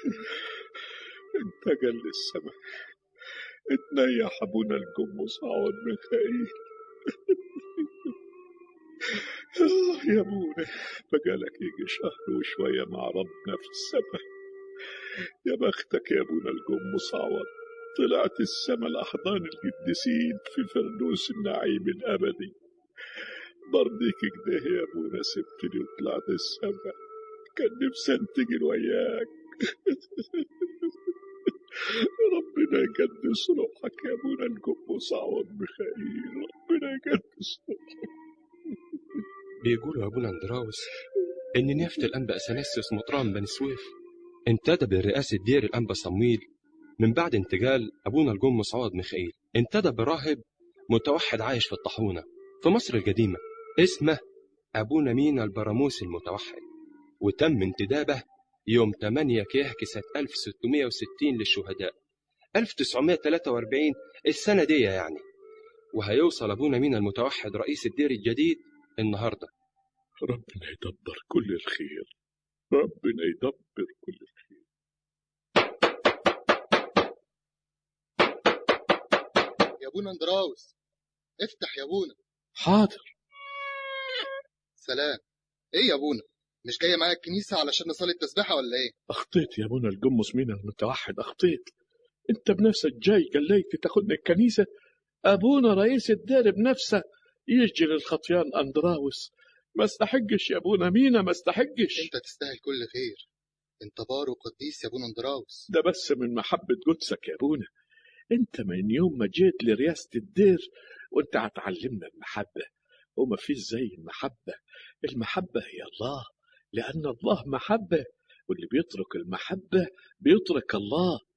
انتقل للسماء اتنيح ابونا القمص عوض ميخائيل آه يا ابونا بقالك يجي شهر وشوية مع ربنا في السماء يا بختك يا ابونا القمص عوض طلعت السما لأحضان القديسين في فردوس النعيم الأبدي برضيك كده يا ابونا سبتني وطلعت السما كان نفسي انتقل وياك ربنا يقدس روحك يا ابونا القمص عوض ميخائيل ربنا يقدس روحك بيقولوا يا ابونا اندراوس ان نيافة الانبا اثناسيوس مطران بني سويف انتدب برئاسة دير الانبا صمويل من بعد انتقال ابونا القمص عوض ميخائيل انتدب براهب متوحد عايش في الطاحونة في مصر القديمة اسمه ابونا مينا البراموس المتوحد وتم انتدابه يوم 8 كيهك سنة 1660 للشهداء 1943 السنة دي يعني وهيوصل أبونا مينا المتوحد رئيس الدير الجديد النهاردة ربنا يدبر كل الخير ربنا يدبر كل الخير يا ابونا اندراوس افتح يا ابونا حاضر سلام ايه يا ابونا مش جاي معايا الكنيسة علشان نصلي التسبيحة ولا ايه أخطيت يا ابونا القمص مين المتوحد أخطيت أنت بنفسك جاي قليت تاخدني الكنيسة أبونا رئيس الدير بنفسه يجي للخطيان أندراوس ما استحقش يا أبونا مينا ما استحقش انت تستاهل كل خير انت بار وقديس يا ابونا اندراوس ده بس من محبة قدسك يا أبونا أنت من يوم ما جيت لرئاسة الدير وأنت هتعلمنا المحبة وما فيش زي المحبة المحبة هي الله لأن الله محبة واللي بيترك المحبة بيترك الله